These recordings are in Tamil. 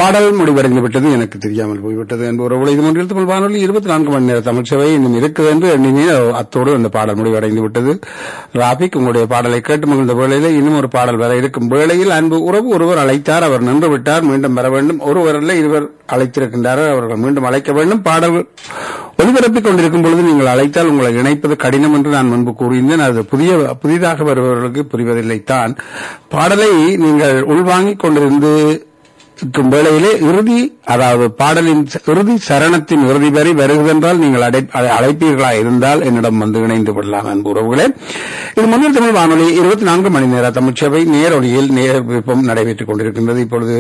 பாடல் முடிவடைந்து விட்டது எனக்கு தெரியாமல் போய்விட்டது என்று ஒரு உலகம் ஒன்றில் தமிழ் வானொலி இருபத்தி நான்கு மணி நேர தமிழ் சேவை இன்னும் இருக்குது என்று எண்ணினேன் அத்தோடு அந்த பாடல் முடிவடைந்து விட்டது ராபிக் உங்களுடைய பாடலை கேட்டு மகிழ்ந்த வேளையில் இன்னும் ஒரு பாடல் வர இருக்கும் வேளையில் அன்பு உறவு ஒருவர் அழைத்தார் அவர் நின்று விட்டார் மீண்டும் வர வேண்டும் ஒருவர் அல்ல இருவர் அழைத்திருக்கின்றார்கள் அவர்கள் மீண்டும் அழைக்க வேண்டும் பாடல் ஒலிபரப்பிக் கொண்டிருக்கும் பொழுது நீங்கள் அழைத்தால் உங்களை இணைப்பது கடினம் என்று நான் முன்பு கூறியிருந்தேன் அது புதிய புதிதாக வருபவர்களுக்கு புரிவதில்லை தான் பாடலை நீங்கள் உள்வாங்கிக் கொண்டிருந்து இருக்கும் வேளையிலே இறுதி அதாவது பாடலின் ச- இறுதி சரணத்தின் இறுதி வரை வருகிறதென்றால் நீங்கள் அடை- அ- அழைப்பீர்களா இருந்தால் என்னிடம் வந்து இணைந்து கொள்ளலாம் அன்பு உறவுகளே இது முன்னில் தமிழ் வானொலி இருபத்தி நான்கு மணி நேர தமிழ்ச்சபை நேரொலியில் நேர விருப்பம் நடைபெற்றுக் கொண்டிருக்கின்றது இப்பொழுது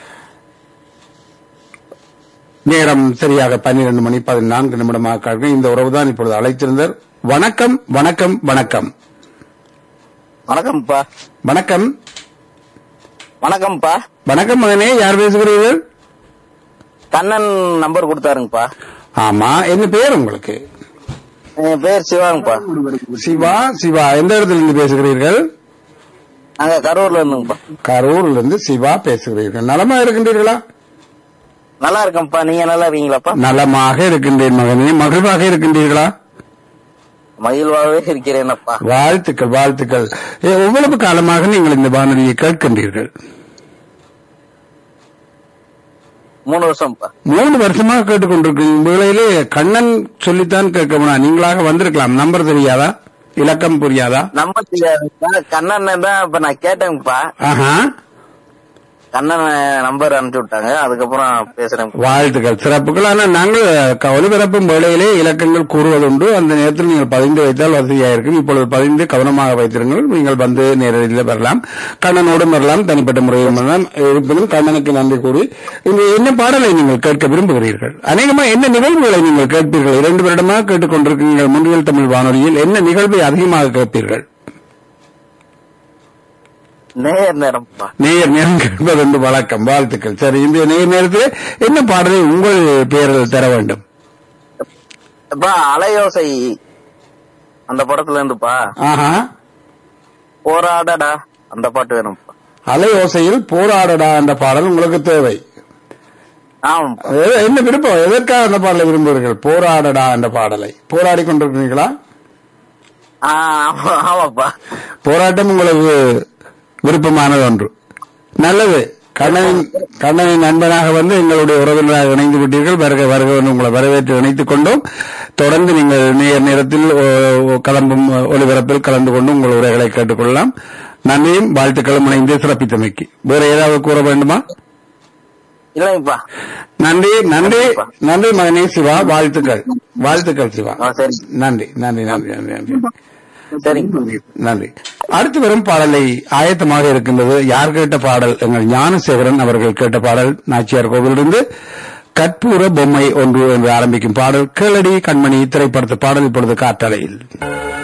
நேரம் சரியாக பன்னிரண்டு மணி பதினான்கு நிமிடமாக காண்கிறேன். இந்த உறவுதான் இப்பொழுது அழைத்திருந்தார் வணக்கம் வணக்கம் வணக்கம் வணக்கம்ப்பா வணக்கம் வணக்கம்ப்பா வணக்கம் மகனே யார் பேசுகிறீர்கள் கண்ணன் நம்பர் கொடுத்தாருங்கப்பா ஆமா என்ன பேர் உங்களுக்கு என் பேர் சிவாங்கப்பா சிவா சிவா எந்த இடத்துல இருந்து பேசுகிறீர்கள் நாங்க கரூர்ல இருந்துங்கப்பா கரூர்ல இருந்து சிவா பேசுகிறீர்கள் நலமா இருக்கின்றீர்களா நல்லா இருக்கேன்ப்பா நீங்க நல்லா இருக்கீங்களாப்பா நலமாக இருக்கின்றேன் மகனே மகிழ்வாக இருக்கின்றீர்களா மகிழ்வாகவே இருக்கிறேனப்பா வாழ்த்துக்கள் வாழ்த்துக்கள் ஏ, எவ்வளவு காலமாக நீங்கள் இந்த வானொலியை கேட்கின்றீர்கள் மூணு வருஷம்ப்பா மூணு வருஷமாக கேட்டுக்கொண்டிருக்கும் வேளையிலே கண்ணன் சொல்லித்தான் கேட்கணும்னா நீங்களாக வந்திருக்கலாம் நம்பர் தெரியாதா இலக்கம் புரியாதா நம்பர் தெரியாதுப்பா கண்ணன் தான் இப்ப நான் கேட்டேங்கப்பா ஆஹா கண்ணன் நம்பர் அனுப்பிச்சு விட்டாங்க அதுக்கப்புறம் பேசுறேன் வாழ்த்துக்கள் சிறப்புகள் ஆனால் நாங்கள் க- ஒலிபரப்பும் வேளையிலே இலக்கங்கள் கூறுவதுண்டு அந்த நேரத்தில் நீங்கள் பதிந்து வைத்தால் வசதியாக இருக்கும் இப்பொழுது பதிந்து கவனமாக வைத்திருங்கள் நீங்கள் வந்து நேரடியில் வரலாம் கண்ணனோடும் வரலாம் தனிப்பட்ட முறையில் வரலாம் இருப்பினும் கண்ணனுக்கு நன்றி கூறி இன்று என்ன பாடலை நீங்கள் கேட்க விரும்புகிறீர்கள் அநேகமா என்ன நிகழ்வுகளை நீங்கள் கேட்பீர்கள் இரண்டு வருடமாக கேட்டுக்கொண்டிருக்கிறீர்கள் முன்றியல் தமிழ் வானொலியில் என்ன நிகழ்வை அதிகமாக கேட்பீர்கள் நேர் நேரம்ப்பா நேயர் நேரம் கேட்பது என்று வழக்கம் வாழ்த்துக்கள் சரி இந்த நேர் நேரத்தில் என்ன பாடலை உங்கள் பெயரில் தர வேண்டும் இப்பா அலையோசை அந்த படத்துல இருந்துப்பா ஆஹா போராடடா அந்த பாட்டு வேணும்ப்பா அலை ஓசையில் போராடடா என்ற பாடல் உங்களுக்கு தேவை ஆமாப்பா எ- என்ன விருப்பம் எதற்காக அந்த பாடலை விரும்புகிறீர்கள் போராடடா என்ற பாடலை போராடி கொண்டிருக்கிறீர்களா ஆ, ஆமா- ஆமாப்பா போராட்டம் உங்களுக்கு விருப்பமானது ஒன்று நல்லது கண்ணனின் கண்ணனின் நண்பனாக வந்து எங்களுடைய உறவினராக இணைந்து விட்டீர்கள் வருக வருக என்று உங்களை வரவேற்று இணைத்துக் கொண்டோம் தொடர்ந்து நீங்கள் நேர் நேரத்தில் ஓ, ஓ, கிளம்பும் ஒலிபரப்பில் கலந்து கொண்டு உங்கள் உரைகளை கேட்டுக்கொள்ளலாம் நன்றியும் வாழ்த்துக்களும் இணைந்து சிறப்பித்தமைக்கு வேற ஏதாவது கூற வேண்டுமா இல்லைங்கப்பா நன்றி நன்றி நன்றி மகனே சிவா வாழ்த்துக்கள் வாழ்த்துக்கள் சிவா ஆ, சரி நன்றி நன்றி நன்றி நன்றி நன்றி சரிங்க நன்றி அடுத்து வரும் பாடலை ஆயத்தமாக இருக்கின்றது யார் கேட்ட பாடல் எங்கள் ஞானசேகரன் அவர்கள் கேட்ட பாடல் நாச்சியார் கோவிலிருந்து கற்பூர பொம்மை ஒன்று என்று ஆரம்பிக்கும் பாடல் கேளடி கண்மணி திரைப்படத்து பாடல் இப்பொழுது காற்றலையில்